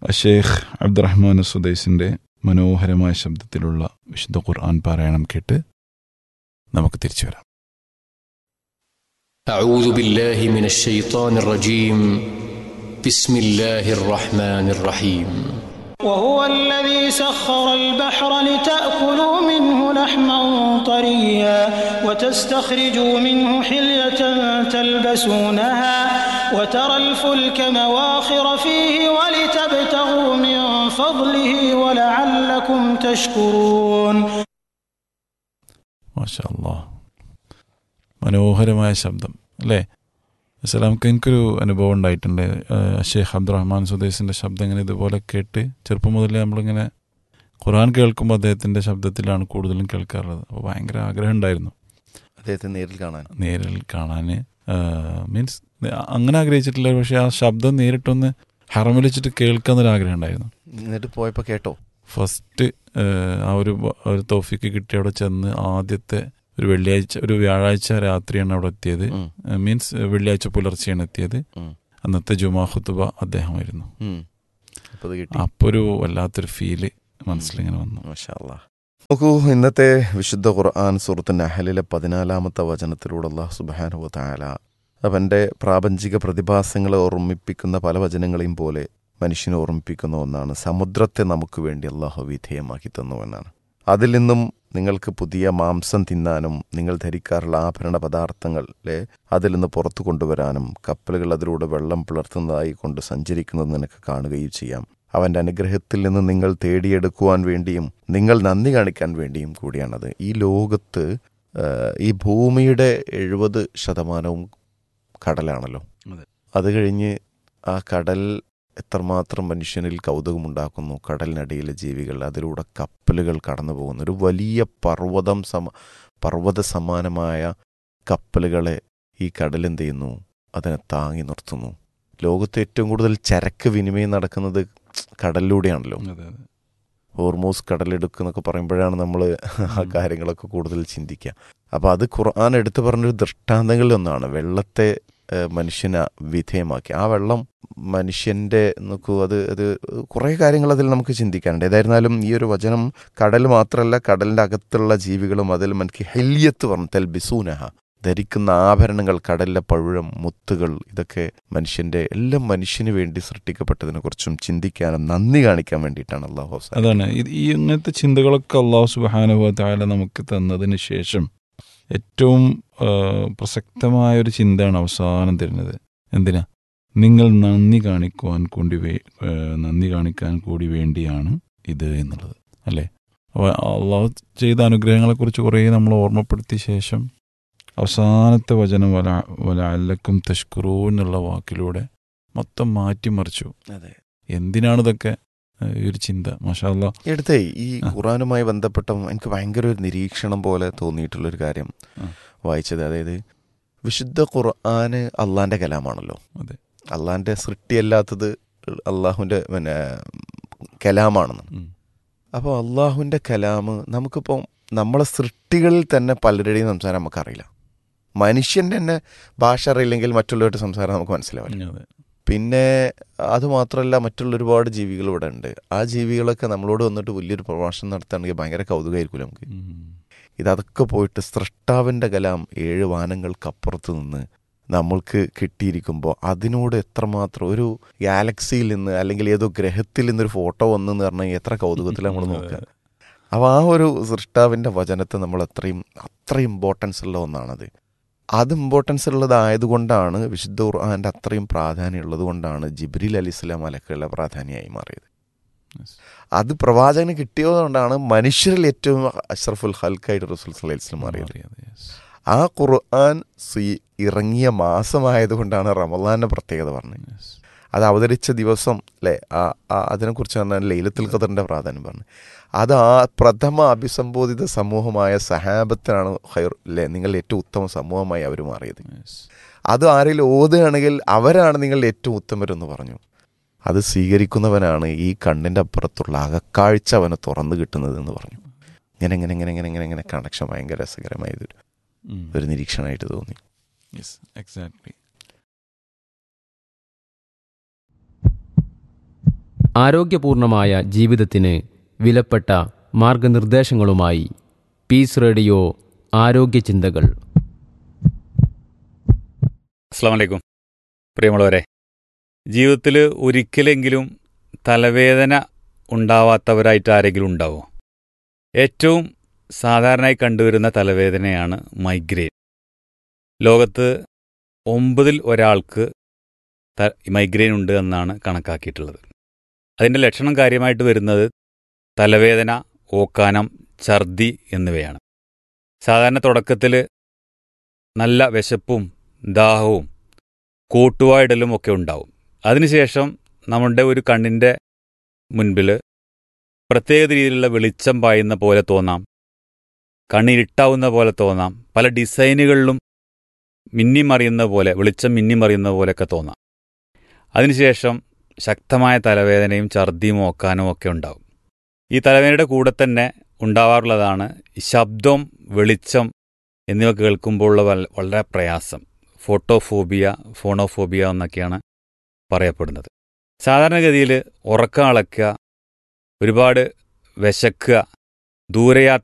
ഷെയ്ഖ് അബ്ദുറഹ്മാൻ സുദൈസിൻ്റെ മനോഹരമായ ശബ്ദത്തിലുള്ള വിശുദ്ധ ഖുർആൻ പാരായണം കേട്ട് നമുക്ക് തിരിച്ചു വരാം أعوذ بالله من الشيطان الرجيم بسم الله الرحمن الرحيم وهو الذي سخر البحر لتأكلوا منه لحما طريا وتستخرجوا منه حلية تلبسونها وترى الفلك مواخر فيه ولتبتغوا من فضله ولعلكم تشكرون മാഷാ അല്ലാ മനോഹരമായ ശബ്ദം അല്ലേ അസലാമക്ക് എനിക്കൊരു അനുഭവം ഉണ്ടായിട്ടുണ്ട് ആ, ഷെയ്ഖ് അബ്ദുറഹ്മാൻ സുദൈസിൻ്റെ ശബ്ദം ഇങ്ങനെ ഇതുപോലെ കേട്ട് ചെറുപ്പം മുതലേ നമ്മളിങ്ങനെ ഖുർആൻ കേൾക്കുമ്പോൾ അദ്ദേഹത്തിൻ്റെ ശബ്ദത്തിലാണ് കൂടുതലും കേൾക്കാറുള്ളത് അപ്പോൾ ഭയങ്കര ആഗ്രഹം ഉണ്ടായിരുന്നു അദ്ദേഹത്തെ നേരിൽ കാണാൻ നേരിൽ കാണാൻ മീൻസ് അങ്ങനെ ആഗ്രഹിച്ചിട്ടില്ല പക്ഷേ ആ ശബ്ദം നേരിട്ടൊന്ന് ഹറമിൽ വെച്ചിട്ട് കേൾക്കാന്നൊരു ആഗ്രഹം ഉണ്ടായിരുന്നു എന്നിട്ട് പോയപ്പോൾ കേട്ടോ ഫസ്റ്റ് ആ ഒരു ബ- ഒരു തോഫിക്ക് കിട്ടി അവിടെ ചെന്ന് ആദ്യത്തെ ഒരു വെള്ളിയാഴ്ച ഒരു വ്യാഴാഴ്ച രാത്രിയാണ് അവിടെ എത്തിയത് ഉം, മീൻസ് വെള്ളിയാഴ്ച പുലർച്ചെയാണ് എത്തിയത് ഉം, അന്നത്തെ ജുമാ ഖുത്തുബ അദ്ദേഹമായിരുന്നു ഉം. അപ്പോൾ അത് കിട്ടി അപ്പോൾ ഒരു വല്ലാത്തൊരു ഫീല് മനസ്സിലിങ്ങനെ വന്നു മാഷാ അല്ലാ. നോക്കൂ ഇന്നത്തെ വിശുദ്ധ ഖുർആൻ സുഹൃത്ത് നഹലിലെ പതിനാലാമത്തെ വചനത്തിലൂടെ അള്ളാഹു സുബാനുവ താല അവൻ്റെ പ്രാപഞ്ചിക പ്രതിഭാസങ്ങളെ ഓർമ്മിപ്പിക്കുന്ന പല വചനങ്ങളെയും പോലെ മനുഷ്യനെ ഓർമ്മിപ്പിക്കുന്ന ഒന്നാണ് സമുദ്രത്തെ നമുക്ക് വേണ്ടി അള്ളാഹു വിധേയമാക്കി തന്നു എന്നാണ് അതിൽ നിന്നും നിങ്ങൾക്ക് പുതിയ മാംസം തിന്നാനും നിങ്ങൾ ധരിക്കാറുള്ള ആഭരണ പദാർത്ഥങ്ങളെ അതിൽ നിന്ന് പുറത്തു കൊണ്ടുവരാനും കപ്പലുകൾ അതിലൂടെ വെള്ളം പിളർത്തുന്നതായി കൊണ്ട് സഞ്ചരിക്കുന്നത് നിനക്ക് കാണുകയും ചെയ്യാം അവൻ്റെ അനുഗ്രഹത്തിൽ നിന്ന് നിങ്ങൾ തേടിയെടുക്കുവാൻ വേണ്ടിയും നിങ്ങൾ നന്ദി കാണിക്കാൻ വേണ്ടിയും കൂടിയാണത് ഈ ലോകത്ത് ആ, ഈ ഭൂമിയുടെ എഴുപത് ശതമാനവും കടലാണല്ലോ അതെ. അത് കഴിഞ്ഞ് ആ കടൽ എത്രമാത്രം മനുഷ്യനിൽ കൗതുകമുണ്ടാക്കുന്നു കടലിനടിയിലെ ജീവികൾ അതിലൂടെ കപ്പലുകൾ കടന്നു പോകുന്നു ഒരു വലിയ പർവ്വതം സമ പർവ്വത സമാനമായ കപ്പലുകളെ ഈ കടൽ എന്ത് ചെയ്യുന്നു അതിനെ താങ്ങി നിർത്തുന്നു ലോകത്ത് ഏറ്റവും കൂടുതൽ ചരക്ക് വിനിമയം നടക്കുന്നത് കടലിലൂടെയാണല്ലോ അതെ അതെ ഹോർമോസ് കടലെടുക്കുന്നൊക്കെ പറയുമ്പോഴാണ് നമ്മൾ ആ കാര്യങ്ങളൊക്കെ കൂടുതൽ ചിന്തിക്കുക അപ്പോൾ അത് ഖുർആൻ എടുത്തു പറഞ്ഞൊരു ദൃഷ്ടാന്തങ്ങളിൽ ഒന്നാണ് വെള്ളത്തെ ഏഹ്, മനുഷ്യനെ വിധേയമാക്കി ആ വെള്ളം മനുഷ്യൻ്റെ നോക്കൂ അത് അത് കുറേ കാര്യങ്ങൾ അതിൽ നമുക്ക് ചിന്തിക്കാനുണ്ട് ഏതായിരുന്നാലും ഈ ഒരു വചനം കടൽ മാത്രമല്ല കടലിൻ്റെ അകത്തുള്ള ജീവികളും അതിൽ മനക്ക് ഹെല്യത്ത് പറഞ്ഞു തെൽബിസൂനഹ ധരിക്കുന്ന ആഭരണങ്ങൾ കടലിലെ പഴുഴം മുത്തുകൾ ഇതൊക്കെ മനുഷ്യന്റെ എല്ലാം മനുഷ്യന് വേണ്ടി സൃഷ്ടിക്കപ്പെട്ടതിനെ കുറിച്ചും ചിന്തിക്കാനും നന്ദി കാണിക്കാൻ വേണ്ടിയിട്ടാണ് അള്ളാഹു അവസാനം അതാണ് ഇത് ഈ ഇങ്ങനത്തെ ചിന്തകളൊക്കെ അള്ളാഹു സുബാനുഭവ താല നമുക്ക് തന്നതിന് ശേഷം ഏറ്റവും ആ, പ്രസക്തമായ ഒരു ചിന്തയാണ് അവസാനം തരുന്നത് എന്തിനാ നിങ്ങൾ നന്ദി കാണിക്കുവാൻ കൂടി വേ- ആ, നന്ദി കാണിക്കാൻ കൂടി വേണ്ടിയാണ് ഇത് എന്നുള്ളത് അല്ലേ അപ്പോൾ അള്ളാഹു ചെയ്ത അനുഗ്രഹങ്ങളെക്കുറിച്ച് കുറേ നമ്മൾ ഓർമ്മപ്പെടുത്തിയ ശേഷം അവസാനത്തെ വചനം വല വല അല്ലക്കും തഷ്കുറൂ എന്നുള്ള വാക്കിലൂടെ മൊത്തം മാറ്റിമറിച്ചു അതെ എന്തിനാണ് ഇതൊക്കെ ആ, ഈ ഒരു ചിന്ത മാഷാ അല്ലാ എടുത്തേ ഈ ആ. ഖുറാനുമായി ബന്ധപ്പെട്ട എനിക്ക് ഭയങ്കര ഒരു നിരീക്ഷണം പോലെ തോന്നിയിട്ടുള്ളൊരു കാര്യം ആ. വായിച്ചത് അതായത് വിശുദ്ധ ഖുർആന് അള്ളാന്റെ കലാമാണല്ലോ അതെ. അള്ളാന്റെ സൃഷ്ടിയല്ലാത്തത് അള്ളാഹുവിന്റെ പിന്നെ കലാമാണെന്ന് ഉം. അപ്പോൾ അള്ളാഹുവിന്റെ കലാമ് നമുക്കിപ്പോൾ നമ്മളെ സൃഷ്ടികളിൽ തന്നെ പലരുടെയും സംസാരം നമുക്കറിയില്ല മനുഷ്യന്റെ തന്നെ ഭാഷ അറിയില്ലെങ്കിൽ മറ്റുള്ളവരുടെ സംസാരം നമുക്ക് മനസ്സിലാവില്ല അതെ പിന്നെ അത് മാത്രമല്ല മറ്റുള്ള ഒരുപാട് ജീവികൾ ഇവിടെ ഉണ്ട് ആ ജീവികളൊക്കെ നമ്മളോട് വന്നിട്ട് വലിയൊരു പ്രഭാഷണം നടത്തുകയാണെങ്കിൽ ഭയങ്കര കൗതുകമായിരിക്കും നമുക്ക് ഉം. ഇതൊക്കെ പോയിട്ട് സൃഷ്ടാവിൻ്റെ കലാം ഏഴ് വാനങ്ങൾക്കപ്പുറത്ത് നിന്ന് നമ്മൾക്ക് കിട്ടിയിരിക്കുമ്പോൾ അതിനോട് എത്രമാത്രം ഒരു ഗാലക്സിയിൽ നിന്ന് അല്ലെങ്കിൽ ഏതോ ഗ്രഹത്തിൽ നിന്നൊരു ഫോട്ടോ വന്നെന്ന് പറഞ്ഞാൽ എത്ര കൗതുകത്തിൽ നമ്മൾ നോക്കുക അപ്പോൾ ആ ഒരു സൃഷ്ടാവിൻ്റെ വചനത്തെ നമ്മൾ അത്രയും അത്ര ഇമ്പോർട്ടൻസ് ഉള്ള ഒന്നാണത് അത് ഇമ്പോർട്ടൻസ് ഉള്ളതായതുകൊണ്ടാണ് വിശുദ്ധ ഖുർആാൻ്റെ അത്രയും പ്രാധാന്യം ഉള്ളത് കൊണ്ടാണ് ജിബ്രീൽ അലി ഇസ്ലാം അലക്കുള്ള പ്രാധാന്യമായി മാറിയത് Yes. അത് പ്രവാചകന് കിട്ടിയതുകൊണ്ടാണ് മനുഷ്യരിൽ ഏറ്റവും അഷ്റഫുൽ ഹൽക്കായിട്ട് റസൂൽ സല്ലല്ലാഹു അലൈഹി വസല്ലം മാറിയത് മാറിയത്, yes. ആ ഖുർആൻ സ്വീ- ഇറങ്ങിയ മാസമായതുകൊണ്ടാണ് റമദാന്റെ പ്രത്യേകത പറഞ്ഞത് Yes. അത് അവതരിച്ച ദിവസം അല്ലേ ആ ആ- അതിനെക്കുറിച്ച് പറഞ്ഞാൽ ലൈലത്തുൽ ഖദറിന്റെ പ്രാധാന്യം പറഞ്ഞു അത് ആ പ്രഥമ അഭിസംബോധിത സമൂഹമായ സഹാബത്തിനാണ് ഹൈർ അല്ലേ നിങ്ങൾ ഏറ്റവും ഉത്തമ സമൂഹമായി അവർ മാറിയത് Yes. അത് ആരെങ്കിലും ഓതുകയാണെങ്കിൽ അവരാണ് നിങ്ങളുടെ ഏറ്റവും ഉത്തമരെന്ന് പറഞ്ഞു അത് സ്വീകരിക്കുന്നവനാണ് ഈ കണ്ണിൻ്റെ അപ്പുറത്തുള്ള അകക്കാഴ്ച അവന് തുറന്നു കിട്ടുന്നത് എന്ന് പറഞ്ഞു ഇങ്ങനെ ഇങ്ങനെ ഇങ്ങനെ ഇങ്ങനെ ഇങ്ങനെ ഇങ്ങനെ കണക്ഷൻ ഭയങ്കര രസകരമായതൊരു ഉം. ഒരു നിരീക്ഷണമായിട്ട് തോന്നി Yes, exactly. ആരോഗ്യപൂർണമായ ജീവിതത്തിന് വിലപ്പെട്ട മാർഗനിർദ്ദേശങ്ങളുമായി പീസ് റേഡിയോ ആരോഗ്യ ചിന്തകൾ അസ്സാം വലൈക്കും പ്രിയമുള്ളവരെ ജീവിതത്തിൽ ഒരിക്കലെങ്കിലും തലവേദന ഉണ്ടാവാത്തവരായിട്ട് ആരെങ്കിലും ഉണ്ടാവോ ഏറ്റവും സാധാരണയായി കണ്ടുവരുന്ന തലവേദനയാണ് മൈഗ്രെയിൻ ലോകത്ത് ഒമ്പതിൽ ഒരാൾക്ക് ത- മൈഗ്രെയിൻ ഉണ്ട് എന്നാണ് കണക്കാക്കിയിട്ടുള്ളത് അതിൻ്റെ ലക്ഷണം കാര്യമായിട്ട് വരുന്നത് തലവേദന ഓക്കാനം ഛർദി എന്നിവയാണ് സാധാരണ തുടക്കത്തിൽ നല്ല വിശപ്പും ദാഹവും കൂട്ടുവായിടലും ഒക്കെ ഉണ്ടാവും അതിനുശേഷം നമ്മുടെ ഒരു കണ്ണിൻ്റെ മുൻപിൽ പ്രത്യേക രീതിയിലുള്ള വെളിച്ചം പായുന്ന പോലെ തോന്നാം കണ്ണിരുട്ടാവുന്ന പോലെ തോന്നാം പല ഡിസൈനുകളിലും മിന്നിമറിയുന്ന പോലെ വെളിച്ചം മിന്നിമറിയുന്ന പോലെയൊക്കെ തോന്നാം അതിനുശേഷം ശക്തമായ തലവേദനയും ഛർദിയും ഓക്കാനും ഒക്കെ ഉണ്ടാവും ഈ തലവേദനയുടെ കൂടെ തന്നെ ഉണ്ടാവാറുള്ളതാണ് ഈ ശബ്ദം വെളിച്ചം എന്നിവ കേൾക്കുമ്പോഴുള്ള വൽ- വളരെ പ്രയാസം ഫോട്ടോഫോബിയ ഫോണോഫോബിയ എന്നൊക്കെയാണ് പറയപ്പെടുന്നത് സാധാരണഗതിയിൽ ഉറക്കം അളക്കുക ഒരുപാട് വിശക്കുക ദൂരയാത്ര